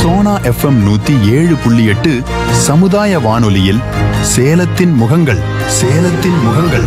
Sona FM நூத்தி ஏழு புள்ளி எட்டு சமுதாய வானொலியில் சேலத்தின் முகங்கள் சேலத்தின் முகங்கள்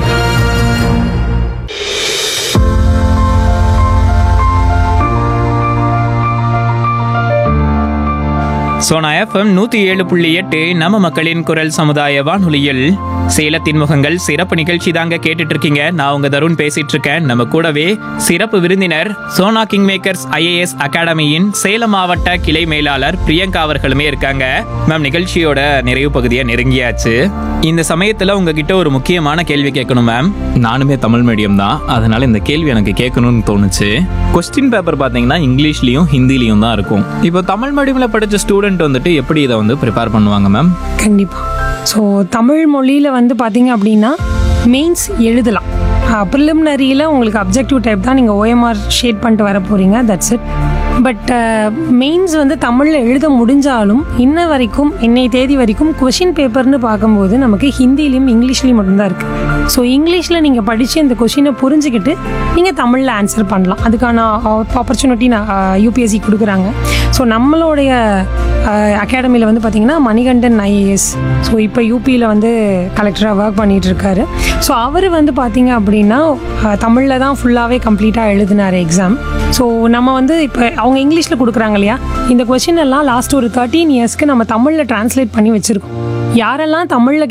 சோனா எஃப்எம் நூத்தி ஏழு புள்ளி எட்டு நம்ம மக்களின் குரல் சமுதாய வானொலியில் சேலத்தின் முகங்கள் சிறப்பு நிகழ்ச்சி தாங்க கேட்டுட்டு இருக்கீங்க நான் உங்க தருண் பேசிட்டு இருக்கேன் நம்ம கூடவே சிறப்பு விருந்தினர் சோனா கிங் மேக்கர்ஸ் ஐஏஎஸ் அகாடமியின் சேலம் மாவட்ட கிளை மேலாளர் பிரியங்கா அவர்களுமே இருக்காங்க மேம் நிகழ்ச்சியோட நிறைவு பகுதியை நெருங்கியாச்சு இந்த சமயத்துல உங்ககிட்ட ஒரு முக்கியமான கேள்வி கேட்கணும் மேம் நானுமே தமிழ் மீடியம் தான் அதனால இந்த கேள்வி எனக்கு கேட்கணும்னு தோணுச்சு கொஸ்டின் பேப்பர் பார்த்தீங்கன்னா இங்கிலீஷ்லயும் ஹிந்திலையும் தான் இருக்கும் இப்போ தமிழ் மீடியம்ல படிச்ச ஸ்டூடெண்ட் வந்துட்டு எப்படி இதை வந்து ப்ரிப்பேர் பண்ணுவாங்க மேம் கண்டிப்பாக ஸோ தமிழ் மொழியில் வந்து பார்த்தீங்க அப்படின்னா மெயின்ஸ் எழுதலாம் ப்ரிலிமினரியில் உங்களுக்கு அப்ஜெக்டிவ் டைப் தான் நீங்கள் ஓஎம்ஆர் ஷேட் பண்ணிட்டு வர போகிறீங்க தட்ஸ் இட் பட் மெயின்ஸ் வந்து தமிழில் எழுத முடிஞ்சாலும் இன்ன வரைக்கும் இன்னை தேதி வரைக்கும் கொஷின் பேப்பர்னு பார்க்கும்போது நமக்கு ஹிந்திலையும் இங்கிலீஷ்லேயும் மட்டும்தான் இருக்குது ஸோ இங்கிலீஷில் நீங்கள் படித்து இந்த கொஷினை புரிஞ்சுக்கிட்டு நீங்கள் தமிழில் ஆன்சர் பண்ணலாம் அதுக்கான ஆப்பர்ச்சுனிட்டி நான் யூபிஎஸ்சி கொடுக்குறாங்க ஸோ நம்மளுடைய அகாடமியில் வந்து பார்த்தீங்கன்னா மணிகண்டன் ஐஏஎஸ் ஸோ இப்போ யூபியில் வந்து கலெக்டராக ஒர்க் பண்ணிட்டு இருக்காரு ஸோ அவர் வந்து பார்த்தீங்க அப்படின்னா தமிழில் தான் ஃபுல்லாகவே கம்ப்ளீட்டாக எழுதினார் எக்ஸாம் ஸோ நம்ம வந்து இப்போ அவங்க இங்கிலீஷில் கொடுக்குறாங்க இல்லையா இந்த கொஷின் எல்லாம் லாஸ்ட் ஒரு தேர்ட்டீன் இயர்ஸ்க்கு நம்ம தமிழில் டிரான்ஸ்லேட் பண்ணி வச்சுருக்கோம் யாரெல்லாம் தமிழில்